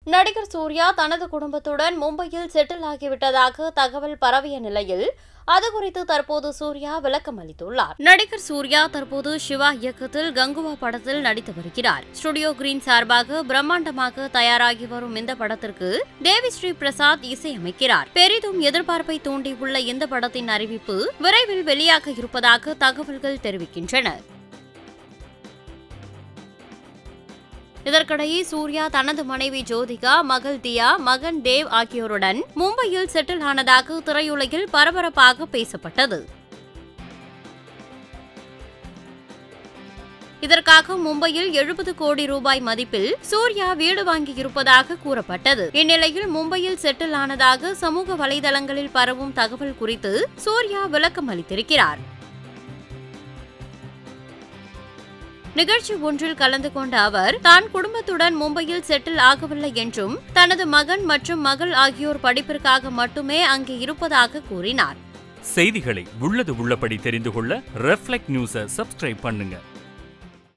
நடிகர் சூர்யா தனது குடும்பத்துடன் மும்பையில் செட்டில் ஆகிவிட்டதாக தகவல் பரவிய நிலையில் அது குறித்து தற்போது சூர்யா விளக்கம் அளித்துள்ளார் நடிகர் சூர்யா தற்போது சிவா இயக்கத்தில் கங்குவா படத்தில் நடித்து வருகிறார் ஸ்டுடியோ கிரீன் சார்பாக பிரம்மாண்டமாக தயாராகி வரும் இந்த படத்திற்கு தேவி ஸ்ரீ பிரசாத் இசையமைக்கிறார் பெரிதும் எதிர்பார்ப்பை தூண்டியுள்ள இந்த படத்தின் அறிவிப்பு விரைவில் வெளியாக இருப்பதாக தகவல்கள் தெரிவிக்கின்றன இதற்கிடையே சூர்யா தனது மனைவி ஜோதிகா மகள் தியா மகன் தேவ் ஆகியோருடன் மும்பையில் செட்டில் ஆனதாக திரையுலகில் பரபரப்பாக பேசப்பட்டது இதற்காக மும்பையில் எழுபது கோடி ரூபாய் மதிப்பில் சூர்யா வீடு வாங்கியிருப்பதாக கூறப்பட்டது இந்நிலையில் மும்பையில் செட்டில் ஆனதாக சமூக வலைதளங்களில் பரவும் தகவல் குறித்து சூர்யா விளக்கம் அளித்திருக்கிறார் நிகழ்ச்சி ஒன்றில் கலந்து கொண்ட அவர் தான் குடும்பத்துடன் மும்பையில் செட்டில் ஆகவில்லை என்றும் தனது மகன் மற்றும் மகள் ஆகியோர் படிப்பிற்காக மட்டுமே அங்கே இருப்பதாக கூறினார் செய்திகளை உள்ளது உள்ளபடி தெரிந்து கொள்ள ரெஃப்ளெக்ட் நியூஸை சப்ஸ்கிரைப் பண்ணுங்க